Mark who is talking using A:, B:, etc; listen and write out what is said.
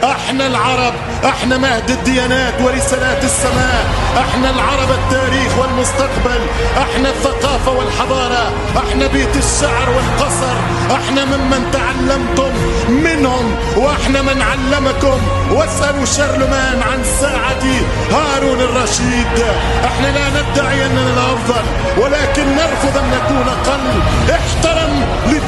A: احنا العرب احنا مهد الديانات ورسالات السماء احنا العرب التاريخ والمستقبل احنا الثقافة والحضارة احنا بيت الشعر والقصر احنا ممن تعلمتم منهم واحنا من علمكم واسألوا شارلمان عن ساعة هارون الرشيد احنا لا ندعي اننا الافضل ولكن نرفض ان نكون اقل احترم